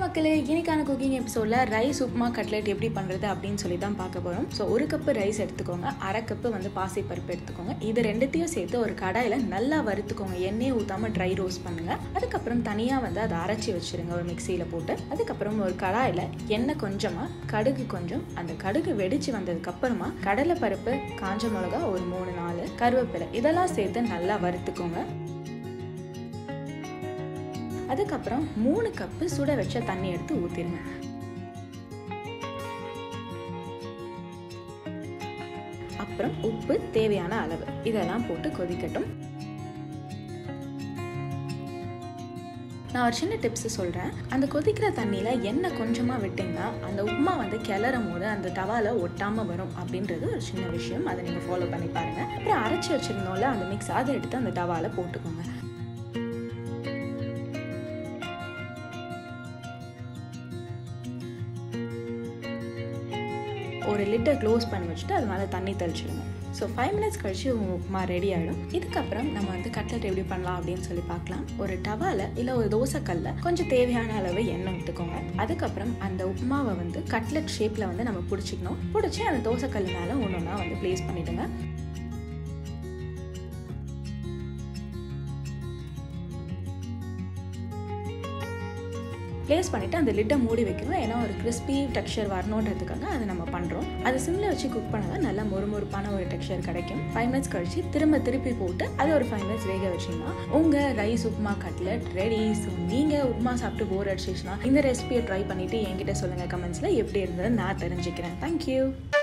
மக்களே இன்னைக்கான குக்கிங் எபிசோடில் ரைஸ் உப்புமா கட்லெட் எப்படி பண்ணுறது அப்படின்னு சொல்லி தான் பார்க்க போகிறோம் ஸோ ஒரு கப்பு ரைஸ் எடுத்துக்கோங்க அரை கப்பு வந்து பாசி பருப்பு எடுத்துக்கோங்க இது ரெண்டுத்தையும் சேர்த்து ஒரு கடாயில் நல்லா வறுத்துக்கோங்க எண்ணெயை ஊற்றாமல் ட்ரை ரோஸ்ட் பண்ணுங்கள் அதுக்கப்புறம் தனியாக வந்து அதை அரைச்சி வச்சுருங்க ஒரு மிக்சியில் போட்டு அதுக்கப்புறம் ஒரு கடாயில் எண்ணெய் கொஞ்சமாக கடுகு கொஞ்சம் அந்த கடுகு வெடிச்சு வந்ததுக்கப்புறமா கடலை பருப்பு காஞ்ச மிளகா ஒரு மூணு நாலு கருவேப்பிலை இதெல்லாம் சேர்த்து நல்லா வறுத்துக்கோங்க அதுக்கப்புறம் மூணு கப்பு சுட வச்ச தண்ணி எடுத்து ஊற்றிடுங்க அப்புறம் உப்பு தேவையான அளவு இதெல்லாம் போட்டு கொதிக்கட்டும் நான் ஒரு சின்ன டிப்ஸ் சொல்கிறேன் அந்த கொதிக்கிற தண்ணியில் எண்ணெய் கொஞ்சமாக விட்டிங்கன்னா அந்த உப்புமா வந்து கிளறும் போது அந்த தவால ஒட்டாமல் வரும் அப்படின்றது ஒரு சின்ன விஷயம் அதை நீங்கள் ஃபாலோ பண்ணி பாருங்கள் அப்புறம் அரைச்சி வச்சுருந்தோம்ல அந்த மிக்ஸ் அதை எடுத்து அந்த தவால போட்டுக்கோங்க ஒரு லிட்டர் க்ளோஸ் பண்ணி வச்சுட்டு அது மேலே தண்ணி தெளிச்சிடுங்க ஸோ ஃபைவ் மினிட்ஸ் கழிச்சு உங்கள் உப்புமா ரெடி ஆகிடும் இதுக்கப்புறம் நம்ம வந்து கட்லெட் எப்படி பண்ணலாம் அப்படின்னு சொல்லி பார்க்கலாம் ஒரு டவால இல்லை ஒரு தோசைக்கல்ல கொஞ்சம் தேவையான அளவு எண்ணெய் விட்டுக்கோங்க அதுக்கப்புறம் அந்த உப்புமாவை வந்து கட்லெட் ஷேப்பில் வந்து நம்ம பிடிச்சிக்கணும் பிடிச்சி அந்த தோசைக்கல் மேலே ஒன்று ஒன்றா வந்து ப்ளேஸ் பண்ணிவிடுங்க ப்ளேஸ் பண்ணிவிட்டு அந்த லிட்டை மூடி வைக்கணும் ஏன்னா ஒரு கிறிஸ்பி டெக்ஸ்சர் வரணுன்றதுக்காக அதை நம்ம பண்ணுறோம் அது சிம்மில் வச்சு குக் பண்ணால் நல்லா மொறுமொறுப்பான ஒரு டெக்ஸ்சர் கிடைக்கும் ஃபைவ் மினிட்ஸ் கழிச்சு திரும்ப திருப்பி போட்டு அதை ஒரு ஃபைவ் மினிட்ஸ் வேக வச்சிங்கன்னா உங்கள் rice upma cutlet ready so நீங்கள் உப்புமா சாப்பிட்டு போர் அடிச்சிச்சுன்னா இந்த ரெசிபியை ட்ரை பண்ணிவிட்டு என்கிட்ட சொல்லுங்கள் கமெண்ட்ஸில் எப்படி இருந்தது நான் தெரிஞ்சுக்கிறேன் தேங்க்யூ